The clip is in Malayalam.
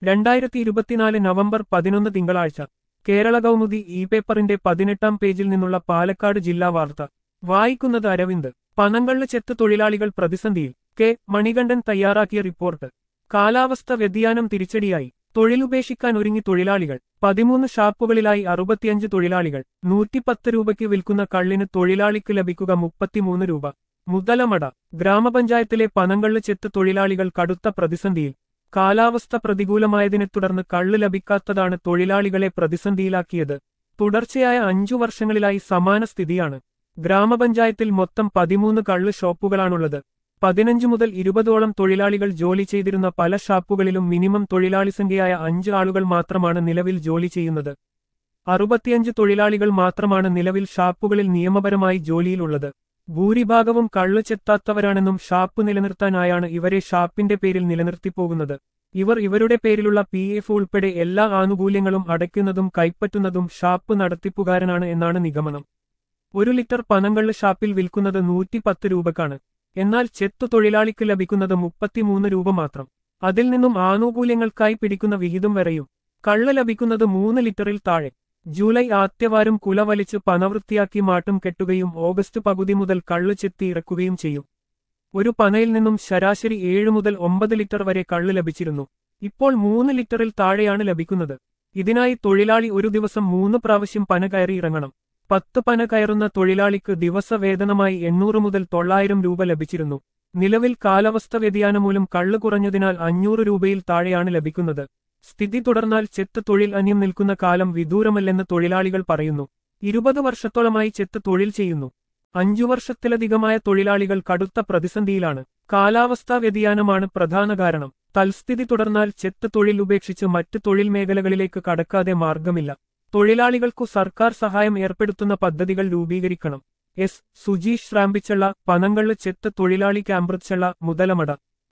രണ്ടായിരത്തി ഇരുപത്തിനാല് നവംബർ പതിനൊന്ന് തിങ്കളാഴ്ച കേരള കൗമുദി ഇ പേപ്പറിന്റെ പതിനെട്ടാം പേജിൽ നിന്നുള്ള പാലക്കാട് ജില്ലാ വാർത്ത വായിക്കുന്നത് അരവിന്ദ് പനങ്കള്ള് ചെത്ത് തൊഴിലാളികൾ പ്രതിസന്ധിയിൽ കെ മണികണ്ഠൻ തയ്യാറാക്കിയ റിപ്പോർട്ട് കാലാവസ്ഥ വ്യതിയാനം തിരിച്ചടിയായി തൊഴിലുപേക്ഷിക്കാൻ ഒരുങ്ങി തൊഴിലാളികൾ പതിമൂന്ന് ഷാപ്പുകളിലായി അറുപത്തിയഞ്ച് തൊഴിലാളികൾ നൂറ്റിപ്പത്ത് രൂപയ്ക്ക് വിൽക്കുന്ന കള്ളിന് തൊഴിലാളിക്ക് ലഭിക്കുക മുപ്പത്തിമൂന്ന് രൂപ മുതലമട ഗ്രാമപഞ്ചായത്തിലെ പനങ്കള്ള് ചെത്ത് തൊഴിലാളികൾ കടുത്ത പ്രതിസന്ധിയിൽ കാലാവസ്ഥ പ്രതികൂലമായതിനെ തുടർന്ന് കള്ള് ലഭിക്കാത്തതാണ് തൊഴിലാളികളെ പ്രതിസന്ധിയിലാക്കിയത് തുടർച്ചയായ അഞ്ചു വർഷങ്ങളിലായി സമാന സ്ഥിതിയാണ് ഗ്രാമപഞ്ചായത്തിൽ മൊത്തം പതിമൂന്ന് കള്ള് ഷോപ്പുകളാണുള്ളത് പതിനഞ്ച് മുതൽ ഇരുപതോളം തൊഴിലാളികൾ ജോലി ചെയ്തിരുന്ന പല ഷാപ്പുകളിലും മിനിമം തൊഴിലാളി സംഖ്യയായ അഞ്ച് ആളുകൾ മാത്രമാണ് നിലവിൽ ജോലി ചെയ്യുന്നത് അറുപത്തിയഞ്ച് തൊഴിലാളികൾ മാത്രമാണ് നിലവിൽ ഷാപ്പുകളിൽ നിയമപരമായി ജോലിയിലുള്ളത് ഭൂരിഭാഗവും കള്ളു ചെത്താത്തവരാണെന്നും ഷാപ്പ് നിലനിർത്താനായാണ് ഇവരെ ഷാപ്പിന്റെ പേരിൽ നിലനിർത്തിപ്പോകുന്നത് ഇവർ ഇവരുടെ പേരിലുള്ള പി എഫ് ഉൾപ്പെടെ എല്ലാ ആനുകൂല്യങ്ങളും അടയ്ക്കുന്നതും കൈപ്പറ്റുന്നതും ഷാപ്പ് നടത്തിപ്പുകാരനാണ് എന്നാണ് നിഗമനം ഒരു ലിറ്റർ പനങ്കള്ള് ഷാപ്പിൽ വിൽക്കുന്നത് നൂറ്റിപ്പത്ത് രൂപക്കാണ് എന്നാൽ ചെത്തു തൊഴിലാളിക്ക് ലഭിക്കുന്നത് മുപ്പത്തിമൂന്ന് രൂപ മാത്രം അതിൽ നിന്നും ആനുകൂല്യങ്ങൾക്കായി പിടിക്കുന്ന വിഹിതം വരെയും കള്ള് ലഭിക്കുന്നത് മൂന്ന് ലിറ്ററിൽ താഴെ ജൂലൈ ആദ്യവാരം കുല വലിച്ച് പനവൃത്തിയാക്കി മാട്ടും കെട്ടുകയും ഓഗസ്റ്റ് പകുതി മുതൽ കള്ള് ചെത്തി ഇറക്കുകയും ചെയ്യും ഒരു പനയിൽ നിന്നും ശരാശരി ഏഴ് മുതൽ ഒമ്പത് ലിറ്റർ വരെ കള്ള് ലഭിച്ചിരുന്നു ഇപ്പോൾ മൂന്ന് ലിറ്ററിൽ താഴെയാണ് ലഭിക്കുന്നത് ഇതിനായി തൊഴിലാളി ഒരു ദിവസം മൂന്ന് പ്രാവശ്യം പന കയറി ഇറങ്ങണം പത്ത് പന കയറുന്ന തൊഴിലാളിക്ക് ദിവസവേതനമായി എണ്ണൂറ് മുതൽ തൊള്ളായിരം രൂപ ലഭിച്ചിരുന്നു നിലവിൽ കാലാവസ്ഥ വ്യതിയാനം മൂലം കള്ള് കുറഞ്ഞതിനാൽ അഞ്ഞൂറ് രൂപയിൽ താഴെയാണ് ലഭിക്കുന്നത് സ്ഥിതി തുടർന്നാൽ ചെത്ത് തൊഴിൽ അന്യം നിൽക്കുന്ന കാലം വിദൂരമല്ലെന്ന് തൊഴിലാളികൾ പറയുന്നു ഇരുപത് വർഷത്തോളമായി ചെത്ത് തൊഴിൽ ചെയ്യുന്നു അഞ്ചു വർഷത്തിലധികമായ തൊഴിലാളികൾ കടുത്ത പ്രതിസന്ധിയിലാണ് കാലാവസ്ഥാ വ്യതിയാനമാണ് പ്രധാന കാരണം തൽസ്ഥിതി തുടർന്നാൽ ചെത്ത് തൊഴിൽ ഉപേക്ഷിച്ച് മറ്റ് തൊഴിൽ മേഖലകളിലേക്ക് കടക്കാതെ മാർഗമില്ല തൊഴിലാളികൾക്കു സർക്കാർ സഹായം ഏർപ്പെടുത്തുന്ന പദ്ധതികൾ രൂപീകരിക്കണം എസ് സുജീഷ് ശ്രാമ്പിച്ചള്ള പനങ്കള്ള് ചെത്ത് തൊഴിലാളി ക്യാമ്പ്രച്ചള്ള മുതലമട